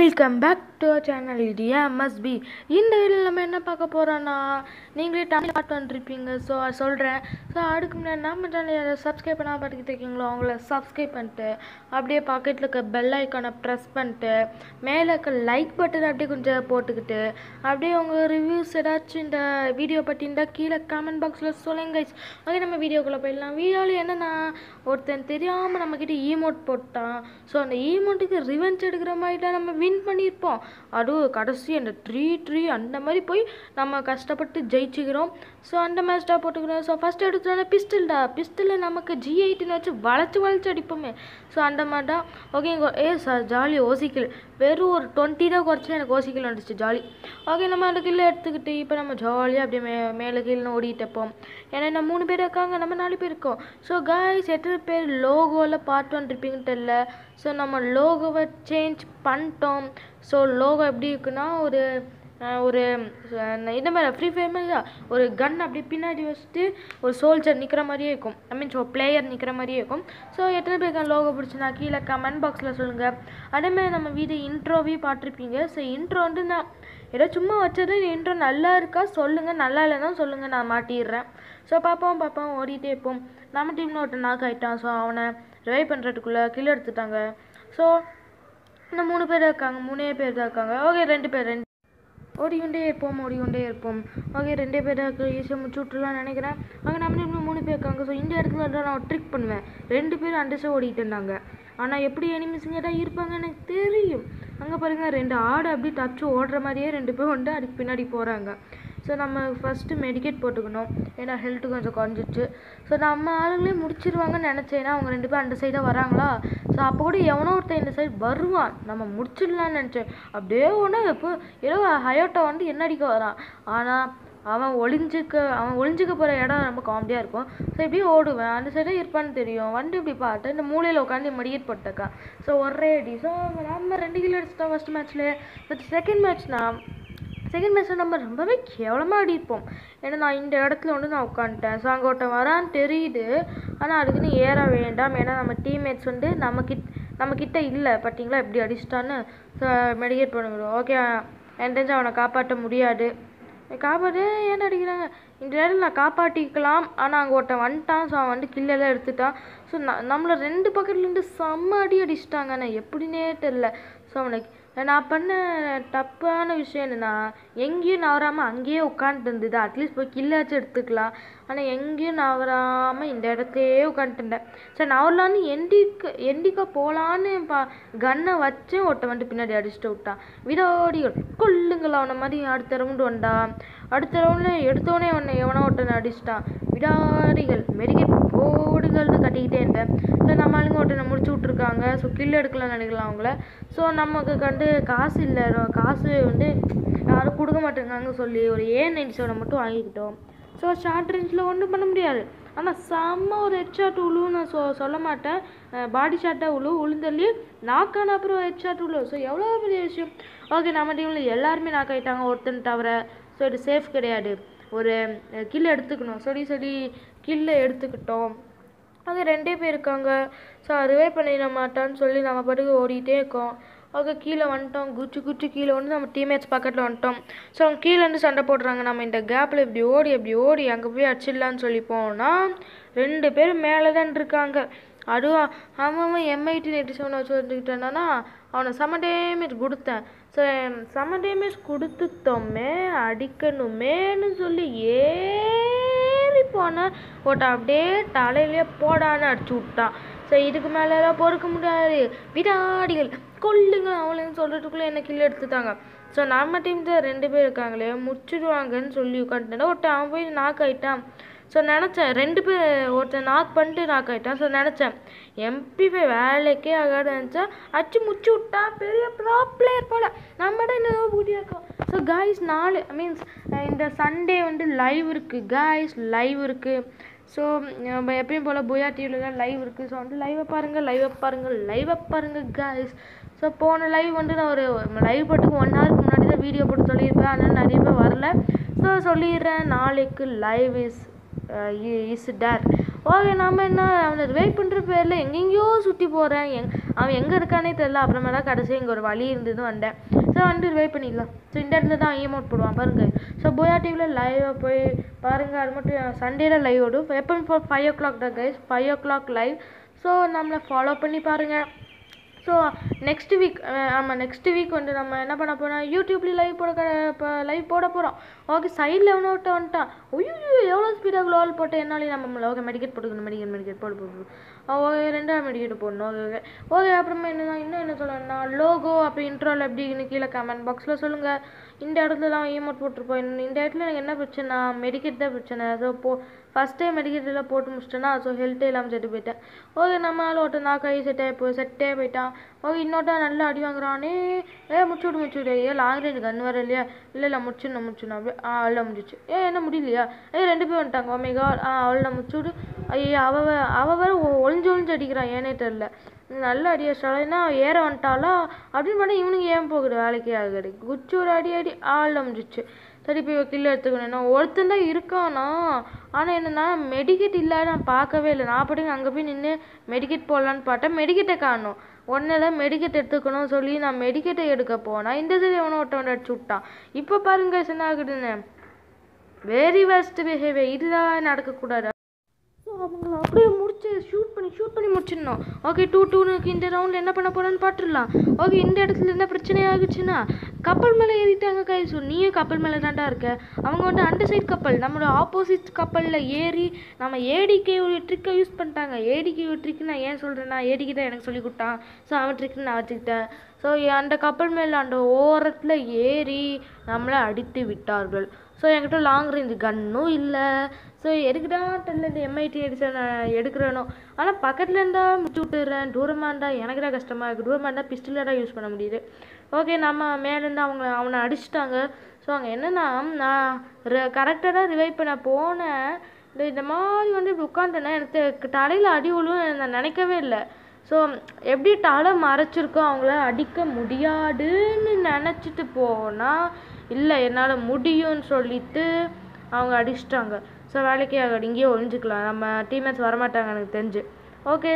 Welcome back to channel இது MSP இந்த வீடியோவில் நம்ம என்ன பார்க்க போகிறோன்னா நீங்களே தமிழ் பார்த்து வந்துருப்பீங்க ஸோ சொல்கிறேன் ஸோ அதுக்கு முன்னாடி நம்ம சேனல் சப்ஸ்கிரைப் பண்ணால் பார்த்துக்கிட்டு இருக்கீங்களோ அவங்கள சப்ஸ்கிரைப் பண்ணிட்டு அப்படியே பாக்கெட்டில் இருக்க பெல் ஐக்கானை ப்ரெஸ் பண்ணிட்டு மேலே இருக்க லைக் பட்டன் அப்படியே கொஞ்சம் போட்டுக்கிட்டு அப்படியே உங்கள் ரிவ்யூஸ் ஏதாச்சும் இந்த வீடியோ பற்றி இருந்தால் கீழே கமெண்ட் பாக்ஸில் சொல்லுங்க guys. ஓகே நம்ம வீடியோக்குள்ளே போயிடலாம் வீடியோவில் என்னென்னா ஒருத்தன் தெரியாமல் நம்மக்கிட்ட ஈமோட் போட்டான் ஸோ அந்த ஈமோட்டுக்கு ரிவெஞ்ச் எடுக்கிற மாதிரி தான் நம்ம வின் பண்ணியிருப்போம் அதுவும் கடைசி அந்த ட்ரீ ட்ரீ அந்த மாதிரி போய் நம்ம கஷ்டப்பட்டு ஜெயிச்சுக்கிறோம் ஸோ அந்த மேட்ச் தான் போட்டுக்கிறோம் ஸோ ஃபஸ்ட் எடுத்தோன்னா பிஸ்டல்டா பிஸ்டலில் நமக்கு ஜி எயிட்டின்னு வச்சு வளைச்சு வளைச்சு அடிப்போமே ஸோ அந்த மாதிரி தான் ஓகே ஏ சார் ஜாலி ஓசிக்கில் வெறும் ஒரு டுவெண்ட்டி தான் குறைச்சி எனக்கு ஓசிக்கில் வந்துச்சு ஜாலி ஓகே நம்ம அந்த கில்ல எடுத்துக்கிட்டு இப்போ நம்ம ஜாலியாக அப்படியே மே மேலே கீழே ஓடிட்டு இருப்போம் ஏன்னா என்ன மூணு பேர் இருக்காங்க நம்ம நாலு பேர் இருக்கோம் ஸோ காய்ஸ் எத்தனை பேர் லோகோவில் பார்ட் ஒன் இருப்பீங்கன்னு தெரில ஸோ நம்ம லோகோவை சேஞ்ச் பண்ணிட்டோம் ஸோ லோகோ எப்படி இருக்குன்னா ஒரு அஹ், ஒரு அஹ், இந்த மாதிரி ஃப்ரீ ஃபயர் மாதிரி தான் ஒரு கன் அப்படி பின்னாடி வச்சுட்டு ஒரு சோல்ஜர் நிற்கிற மாதிரியே இருக்கும் ஐ மீன்ஸ் ஒரு பிளேயர் நிற்கிற மாதிரியே இருக்கும் ஸோ எத்தனை பேருக்கு லோகோ பிடிச்சுனா கீழே கமெண்ட் பாக்ஸில் சொல்லுங்கள் அதேமாதிரி நம்ம வீடு இன்ட்ரோவே பார்த்துருப்பீங்க ஸோ இன்ட்ரோ வந்து நான் ஏதோ சும்மா வச்சது இன்ட்ரோ நல்லா இருக்கா சொல்லுங்கள் நல்லா இல்லைன்னா சொல்லுங்கள் நான் மாட்டிடுறேன் ஸோ பார்ப்போம் பார்ப்போம் ஓடிட்டே இருப்போம் நம்ம டீமில் ஒருத்தன் நாக் ஆகிட்டான் ஸோ அவனை ரிவைவ் பண்ணுறதுக்குள்ளே கில் எடுத்துட்டாங்க ஸோ இன்னும் மூணு பேர் இருக்காங்க மூணே பேர் தான் இருக்காங்க ஓகே ரெண்டு பேர் ரெண்டு ஓடிக்கொண்டே இருப்போம் ஓடிக்கொண்டே இருப்போம் ஓகே ரெண்டே பேர் தான் இருக்கு ஈஸியாக முடிச்சு விட்டுலாம்னு நினைக்கிறேன் அங்கே நம்ம இன்னும் மூணு பேர் இருக்காங்க ஸோ இந்த இடத்துல தான் நான் ட்ரிக் பண்ணுவேன் ரெண்டு பேரும் அண்டர்ஸாக ஓடிட்டு இருந்தாங்க ஆனால் எப்படி எனிமிஸுங்க தான் இருப்பாங்க எனக்கு தெரியும் அங்கே பாருங்க ரெண்டு ஆடு அப்படி தச்சு ஓடுற மாதிரியே ரெண்டு பேரும் வந்து அதுக்கு பின்னாடி போகிறாங்க ஸோ நம்ம ஃபஸ்ட்டு மெடிக்கேட் போட்டுக்கணும் ஏன்னா ஹெல்த்து கொஞ்சம் குறைஞ்சிச்சு ஸோ நம்ம ஆளுங்களே முடிச்சிருவாங்கன்னு நினச்சேன்னா அவங்க ரெண்டு பேரும் அந்த சைடாக வராங்களா ஸோ அப்போ கூட எவனோ ஒருத்தன் இந்த சைடு வருவான் நம்ம முடிச்சிடலான்னு நினச்சேன் அப்படியே ஒன்று எப்போ ஏதோ ஹயோட்டா வந்து என்ன அடிக்க வரான் ஆனால் அவன் ஒளிஞ்சிக்க அவன் ஒளிஞ்சிக்க போகிற இடம் ரொம்ப காமெடியாக இருக்கும் ஸோ இப்படியே ஓடுவேன் அந்த சைடாக இருப்பான்னு தெரியும் வந்து இப்படி பார்த்தேன் இந்த மூலையில் உட்காந்து மெடிக்கேட் போட்டக்கா ஸோ ஒரே அடி ஸோ நம்ம ரெண்டு கிலோ அடிச்சிட்டோம் ஃபஸ்ட் மேட்ச்லேயே பட் செகண்ட் மேட்ச்னா செகண்ட் மேட்ச்சில் நம்ம ரொம்பவே கேவலமாக ஆடிருப்போம் ஏன்னா நான் இந்த இடத்துல வந்து நான் உட்காந்துட்டேன் ஸோ அங்கே ஒருத்தன் வரான்னு தெரியுது ஆனால் அதுக்குன்னு ஏற வேண்டாம் ஏன்னா நம்ம டீம்மேட்ஸ் வந்து நம்ம கிட் நம்ம கிட்ட இல்லை பார்த்தீங்களா எப்படி அடிச்சிட்டான்னு ஸோ மெடிக்கேட் பண்ணுறோம் ஓகே எனக்கு தெரிஞ்சு அவனை காப்பாற்ற முடியாது காப்பாற்று ஏன் அடிக்கிறாங்க இந்த நேரத்தில் நான் காப்பாற்றிக்கலாம் ஆனால் அங்கே ஒருத்தன் வந்துட்டான் ஸோ அவன் வந்து கில்லெல்லாம் எடுத்துட்டான் ஸோ ந நம்மளை ரெண்டு பக்கத்துலேருந்து செம்ம அடி அடிச்சிட்டாங்க ஆனால் எப்படின்னே தெரில ஸோ அவனுக்கு நான் பண்ண தப்பான விஷயம் என்னன்னா எங்கேயும் நவராமல் அங்கேயே உட்காந்துட்டு இருந்தது அட்லீஸ்ட் போய் கில்லாச்சும் எடுத்துக்கலாம் ஆனால் எங்கேயும் நவராமல் இந்த இடத்தையே உட்காந்துட்டேன் சரி நவரலான்னு எண்டிக்கு எண்டிக்கா போகலான்னு பா கன்னை வச்சு ஒருத்தன் வந்து பின்னாடி அடிச்சுட்டு விட்டான் விதோடிகள் கொல்லுங்கள் அவனை மாதிரி அடுத்த ரவுண்டு வந்தான் அடுத்த ரவுண்டில் எடுத்தோடனே அவனை எவனோ ஒருத்தனை அடிச்சிட்டான் விடாடிகள் மெடிக்கெட் போடுகள்னு கட்டிக்கிட்டே இருந்தேன் ஸோ நம்ம ஆளுங்க ஒருத்தனை முடிச்சு விட்ருக்காங்க ஸோ கில் எடுக்கலாம்னு நினைக்கலாம் அவங்கள ஸோ நமக்கு கண்டு காசு இல்லை ரொ- காசு வந்து யாரும் கொடுக்க மாட்டேங்காங்க சொல்லி ஒரு ஏ நைன்டி செவனை மட்டும் வாங்கிக்கிட்டோம் ஸோ ஷார்ட் ரேஞ்சில் ஒன்றும் பண்ண முடியாது ஆனால் செம்ம ஒரு ஹெட்ஷாட் உழு நான் சொ சொல்ல மாட்டேன் பாடி ஷாட்டாக உழு உளுந்தள்ளி நாக்கான அப்புறம் ஹெட்ஷாட் உழு ஸோ எவ்வளோ பெரிய விஷயம் ஓகே நம்ம டீமில் எல்லாருமே நாக் ஆகிட்டாங்க ஒருத்தன் தவிர ஸோ இது சேஃப் கிடையாது ஒரு கில் எடுத்துக்கணும் சொல்லி சொல்லி கில்லை எடுத்துக்கிட்டோம் அது ரெண்டே பேர் இருக்காங்க ஸோ ரிவைவ் பண்ணிட மாட்டான்னு சொல்லி நம்ம பாட்டுக்கு ஓடிட்டே இருக்கோம் அவங்க கீழே வந்துட்டோம் குச்சி குச்சி கீழே வந்து நம்ம டீம்மேட்ஸ் பக்கத்தில் வந்துட்டோம் ஸோ அவங்க கீழே இருந்து சண்டை போடுறாங்க நம்ம இந்த கேப்பில் இப்படி ஓடி இப்படி ஓடி அங்கே போய் அடிச்சிடலான்னு சொல்லி போனால் ரெண்டு பேர் மேலே தான் இருக்காங்க அதுவும் அவன் அவன் எம்ஐடி நெட்டி செவனை வச்சு வந்துக்கிட்டானா அவனை செம டேமேஜ் கொடுத்தேன் ஸோ செம டேமேஜ் கொடுத்துட்டோமே அடிக்கணுமேன்னு சொல்லி ஏறி போனேன் போட்ட அப்படியே தலையிலே போடான்னு அடிச்சு விட்டான் ஸோ இதுக்கு மேலெல்லாம் பொறுக்க முடியாது விடாடிகள் கொல்லுங்க அவளையும் சொல்கிறதுக்குள்ளே என்ன கில் எடுத்துட்டாங்க ஸோ நம்ம டீம் தான் ரெண்டு பேர் இருக்காங்களே முடிச்சிடுவாங்கன்னு சொல்லி உட்காந்துட்டேன் ஒருத்தன் அவன் போய் நாக் ஆயிட்டான் ஸோ நினச்சேன் ரெண்டு பேர் ஒருத்தன் நாக் பண்ணிட்டு நாக் ஆகிட்டான் ஸோ நினச்சேன் எம்பி போய் வேலைக்கே ஆகாது நினச்சா அச்சு முச்சு விட்டா பெரிய ப்ரா பிளேயர் போல நம்ம தான் இன்னும் பூட்டியாக இருக்கோம் ஸோ காய்ஸ் நாலு மீன்ஸ் இந்த சண்டே வந்து லைவ் இருக்குது காய்ஸ் லைவ் இருக்குது ஸோ நம்ம எப்பயும் போல் போயா டிவியில் தான் லைவ் இருக்குது ஸோ வந்து லைவை பாருங்கள் லைவை பாருங்கள் லைவை பாருங்கள் காய்ஸ் ஸோ போன லைவ் வந்து நான் ஒரு லைவ் போட்டுக்கு ஒன் ஹவருக்கு முன்னாடி தான் வீடியோ போட்டு சொல்லியிருப்பேன் அதனால் நிறைய பேர் வரல ஸோ சொல்லிடுறேன் நாளைக்கு லைவ் இஸ் இஸ் டர் ஓகே நாம என்ன அவனை ரிவைவ் பண்ணுற பேரில் எங்கெங்கேயோ சுற்றி போகிறேன் எங் அவன் எங்கே இருக்கானே தெரில அப்புறமேல கடைசி இங்கே ஒரு வழி இருந்தது வந்தேன் ஸோ வந்து ரிவைவ் பண்ணிடலாம் ஸோ இந்த இடத்துல தான் ஈமோட் போடுவான் பாருங்க ஸோ போயா டிவியில் லைவாக போய் பாருங்கள் அது மட்டும் சண்டேல லைவ் ஓடும் எப்பவும் ஃபோர் ஃபைவ் ஓ கிளாக் தான் guys five o'clock live so நம்மளை ஃபாலோ பண்ணி பாருங்கள் ஸோ நெக்ஸ்ட் வீக் ஆமாம் நெக்ஸ்ட் வீக் வந்து நம்ம என்ன பண்ண போறோம் யூடியூப்லேயும் லைவ் போட இப்போ லைவ் போட போகிறோம் ஓகே சைடில் எவனோ ஒருத்த வந்துட்டான் ஐயோ எவ்வளோ ஸ்பீடாக க்ளோவல் போட்டு என்னாலையும் நம்ம ஓகே மெடிக்கெட் போட்டுக்கணும் மெடிக்கெட் மெடிக்கெட் போடு போடு ஓகே ரெண்டாவது மெடிக்கெட் போடணும் ஓகே ஓகே ஓகே அப்புறமா என்ன இன்னும் என்ன சொல்லணும்னா லோகோ அப்படி இன்ட்ரோல் எப்படின்னு கீழே கமெண்ட் பாக்ஸில் சொல்லுங்கள் இந்த இடத்துலலாம் ஈமோட் போட்டிருப்போம் இந்த- இந்த இடத்துல எனக்கு என்ன பிரச்சனை மெடிக்கெட் தான் பிரச்சனை ஸோ போ ஃபஸ்ட் டைம் மெடிக்கெட் எல்லாம் போட்டு முடிச்சிட்டேன்னா ஸோ ஹெல்த்தே இல்லாமல் செத்து போயிட்டேன் ஓகே நம்ம ஆள் ஒருத்தன் நான் கை செட்டே போய் செட்டே போயிட்டான் ஓகே இன்னொருத்தன் நல்லா அடி வாங்குறானே ஏ முடிச்சு விடு முடிச்சு விடு ஏ லாங் ரேஞ்ச் கன் வர இல்லையா இல்லை இல்லை முடிச்சிடணும் முடிச்சிடணும் அப்படியே ஆ அவ்வளோ முடிஞ்சிச்சு ஏ என்ன முடியலையா ஏ ரெண்டு பேர் வந்துட்டாங்க ஓமேகா ஆ அவ்வளோ முடிச்சு விடு ஐயோ அவ வே- அவ வேற ஒ- ஒளிஞ்சு ஒளிஞ்சு அடிக்கிறான் ஏனே தெரில நல்ல அடி அடிச்சாலும் என்ன ஏற வந்துட்டாளா அப்படின்னு பண்ணால் இவனுக்கு ஏன் போகுது வேலைக்கே ஆகுது குச்சி ஒரு அடி அடி ஆள் முடிஞ்சிச்சு சரி இப்போ கில்லு எடுத்துக்கணும் நான் ஒருத்தன் தான் இருக்கானா ஆனால் என்னன்னா மெடிக்கெட் இல்லை நான் பார்க்கவே இல்லை நான் பாட்டுக்கு அங்கே போய் நின்று மெடிக்கெட் போடலான்னு பார்த்தேன் மெடிக்கெட்டை காணும் ஒன்றில் மெடிக்கெட் எடுத்துக்கணும் சொல்லி நான் மெடிக்கெட்டை எடுக்க போனேன் இந்த சைடு எவனோ ஒருத்தவன் அடிச்சு விட்டான் இப்போ பாருங்க என்ன ஆகுதுன்னு வெரி வெஸ்ட் பிஹேவியர் இதுதான் நடக்கக்கூடாது ஸோ அவங்கள அப்படியே முடிச்சு ஷூட் பண்ணி ஷூட் பண்ணி முடிச்சிடணும் ஓகே டூ டூனுக்கு இந்த ரவுண்டில் என்ன பண்ண போகிறோன்னு பார்த்துடலாம் ஓகே இந்த இடத்துல என்ன பிரச்சனை ஆகுச்சுன்னா கப்பல் மேலே ஏறிட்டாங்க கை ஸோ நீயும் கப்பல் மேலே தான்டா இருக்க அவங்க வந்து அந்த சைடு கப்பல் நம்மளோட ஆப்போசிட் கப்பலில் ஏறி நம்ம ஏடிக்கே ஒரு ட்ரிக்கை யூஸ் பண்ணிட்டாங்க ஏடிக்கு ஒரு ட்ரிக் நான் ஏன் சொல்கிறேன்னா ஏடிக்கு தான் எனக்கு சொல்லி கொடுத்தான் ஸோ அவன் ட்ரிக் நான் வச்சுக்கிட்டேன் ஸோ அந்த கப்பல் மேலே அந்த ஓரத்தில் ஏறி நம்மளை அடித்து விட்டார்கள் ஸோ என்கிட்ட லாங் ரேஞ்ச் கன்னும் இல்லை ஸோ எதுக்குடா தெரியல இந்த எம்ஐடி அடிச்சா நான் எடுக்கிறேனோ ஆனால் பக்கத்தில் இருந்தால் முடிச்சு விட்டுறேன் தூரமாக இருந்தால் எனக்கு தான் கஷ்டமாக இருக்குது தூரமாக இருந்தால் பிஸ்டலில் தான் யூஸ் பண்ண முடியுது ஓகே நம்ம மேலேருந்து அவங்க அவனை அடிச்சிட்டாங்க ஸோ அங்கே என்னன்னா நான் கரெக்டாக தான் ரிவைவ் பண்ண போனேன் இந்த இந்த மாதிரி வந்து இப்படி உட்காந்துட்டேன்னா எனக்கு தலையில் அடி விழுவும் நான் நினைக்கவே இல்லை ஸோ எப்படி தலை மறைச்சிருக்கோ அவங்கள அடிக்க முடியாதுன்னு நினச்சிட்டு போனால் இல்லை என்னால் முடியும்னு சொல்லிட்டு அவங்க அடிச்சிட்டாங்க ஸோ வேலைக்கே ஆகாது இங்கேயே ஒழிஞ்சுக்கலாம் நம்ம டீம்மேட்ஸ் வரமாட்டாங்க எனக்கு தெரிஞ்சு ஓகே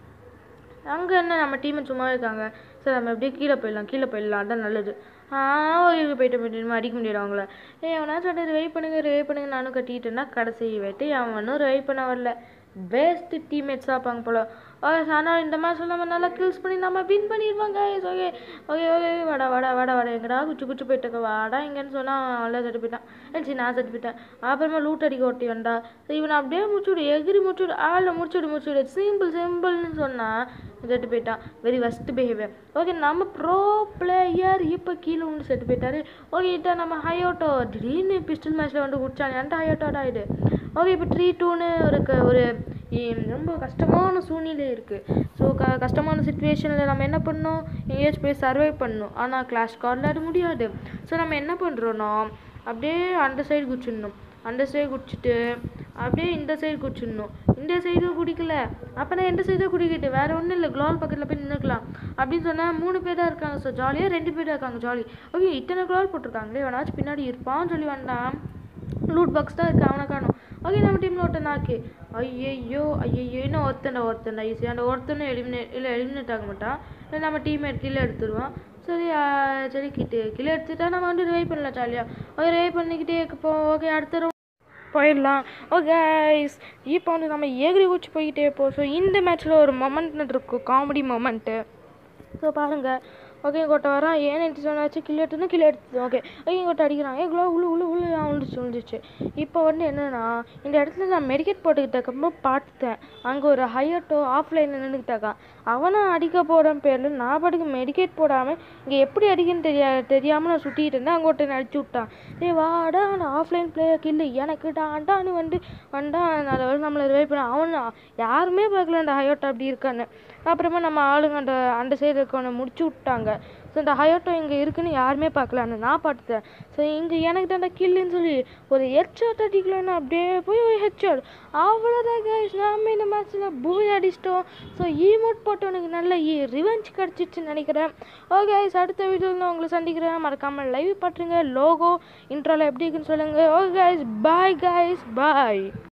அங்கே என்ன நம்ம டீம் சும்மா இருக்காங்க சரி நம்ம எப்படியே கீழே போயிடலாம் கீழே போயிடலாம் அதான் நல்லது ஆ ஓகே போயிட்டு போயிட்டு இனிமே அடிக்க முடியாது அவங்கள ஏ அவனா சொல்லிட்டு ரிவைவ் பண்ணுங்க ரிவைவ் பண்ணுங்க நானும் கட்டிட்டேன்னா கடைசி வெயிட்டு அவனும் ரிவைவ் பண்ண வரல பெஸ்ட் டீம்மேட்ஸாக இருப்பாங்க போல ஓகே ஆனால் இந்த மாதிரி நம்ம நல்லா கில்ஸ் பண்ணி நம்ம வின் பண்ணிடுவாங்க ஓகே ஓகே ஓகே வாடா வாடா வாடா வாடா எங்கடா குச்சி குச்சி போயிட்டு வாடா இங்கன்னு சொன்னால் அவன் செத்து போயிட்டான் சரி நான் செத்து போயிட்டேன் அப்புறமா லூட் அடிக்க ஓட்டி வந்தா சரி இவனை அப்படியே முடிச்சு விடு எகிரி முடிச்சு விடு ஆளில் முடிச்சு விடு முடிச்சு விடு சிம்பிள் சிம்பிள்னு சொன்னால் செத்து போயிட்டான் வெரி வஸ்ட் பிஹேவியர் ஓகே நம்ம ப்ரோ பிளேயர் இப்போ கீழே ஒன்று செத்து போயிட்டாரு ஓகே இட்ட நம்ம ஹையோட்டோ திடீர்னு பிஸ்டல் மேட்ச்சில் வந்து குடிச்சாங்க என்கிட்ட ஹையோட்டோடா இது ஓகே இப்போ த்ரீ டூன்னு ஒரு க- ஒரு இ- ரொம்ப கஷ்டமான சூழ்நிலை இருக்குது ஸோ க கஷ்டமான சுச்சுவேஷனில் நம்ம என்ன பண்ணணும் எங்கேயாச்சும் போய் சர்வை பண்ணணும் ஆனால் கிளாஷ் கார்டில் அது முடியாது ஸோ நம்ம என்ன பண்ணுறோன்னா அப்படியே அந்த சைடு குச்சிடணும் அந்த சைடு குடிச்சிட்டு அப்படியே இந்த சைடு குடிச்சிடணும் இந்த சைடு குடிக்கல அப்போ நான் எந்த சைடும் குடிக்கிட்டு வேற ஒன்றும் இல்லை க்ளோல் பக்கத்தில் போய் நின்றுக்கலாம் அப்படின்னு சொன்னால் மூணு பேர் தான் இருக்காங்க ஸோ ஜாலியாக ரெண்டு பேர் தான் இருக்காங்க ஜாலி ஓகே இத்தனை க்ளோல் போட்டிருக்காங்களே வேணாச்சும் பின்னாடி இருப்பான்னு சொல்லி வந்தான் லூட் பாக்ஸ் தான் இருக்கு அவனை காணும் ஓகே நம்ம டீமில் ஒருத்தன் நாக்கு ஐயையோ ஐயையோ இன்னும் ஒருத்தன் ஒருத்தன் ஈஸி அந்த ஒருத்தனும் எலிமினேட் இல்லை எலிமினேட் ஆக மாட்டான் இல்லை நம்ம டீம்மேட் கீழே எடுத்துருவான் சரி ஆ, சரி கிட்டே கீழே எடுத்துட்டா நம்ம வந்து ரிவைவ் பண்ணலாம் ஜாலியாக ஓகே ரிவைவ் பண்ணிக்கிட்டே இருக்கப்போ ஓகே அடுத்த round போயிடலாம் ஓகே இப்போ வந்து நம்ம ஏகிரி குச்சி போய்கிட்டே போ ஸோ இந்த மேட்ச்சில் ஒரு மொமெண்ட் இருக்கும் காமெடி மொமெண்ட்டு ஸோ பாருங்கள் ஓகே இங்கோட்ட வரான் ஏன் எடுத்து சொன்னாச்சு கிலோ எடுத்துனா கிலோ எடுத்து ஓகே ஓகே இங்கோட்ட அடிக்கிறான் ஏ குளோ உள்ள உள்ள உள்ள விழுந்துச்சு விழுந்துச்சு இப்போ வந்து என்னன்னா இந்த இடத்துல நான் மெடிக்கெட் போட்டுக்கிட்டக்கப்புறம் பார்த்தேன் அங்கே ஒரு ஹையட்டோ ஆஃப்லைனில் நின்றுக்கிட்டாக்கா அவனை அடிக்க போகிறேன் பேரில் நான் பாட்டுக்கு மெடிக்கேட் போடாமல் இங்கே எப்படி அடிக்கன்னு தெரியா தெரியாமல் நான் சுற்றிட்டு இருந்தேன் அங்கே ஒருத்தன் அடிச்சு விட்டான் ஏய் வாடா அந்த ஆஃப்லைன் பிளேயர் கில்லு எனக்கு டாண்டான்னு வந்து வந்தான் அதை வந்து நம்மளை ரிவைவ் பண்ண அவன் யாருமே பார்க்கல அந்த ஹயோட்டோ அப்படி இருக்கான்னு அப்புறமா நம்ம ஆளுங்க அந்த அந்த சைடு இருக்கவனை முடிச்சு விட்டாங்க ஸோ இந்த ஹயோட்டோ இங்கே இருக்குன்னு யாருமே பார்க்கல அந்த நான் பார்த்துட்டேன் ஸோ இங்கே எனக்கு தான் கில்லுன்னு சொல்லி ஒரு ஹெட்ஷாட் அடிக்கலன்னு அப்படியே போய் ஒரு ஹெட்ஷாட் அவ்வளோதான் கைஸ் நாம இந்த மேட்ச்சில் பூய் அடிச்சிட்டோம் ஸோ ஈமோட் போட்டவனுக்கு நல்ல ரிவெஞ்ச் கிடச்சிச்சுன்னு நினைக்கிறேன் ஓகே கைஸ் அடுத்த வீடியோவில் நான் உங்களை சந்திக்கிறேன் மறக்காமல் லைவ் பட்டுருங்க லோகோ இன்ட்ரோவில் எப்படி இருக்குன்னு சொல்லுங்கள் ஓகே கைஸ் பாய் கைஸ் பாய்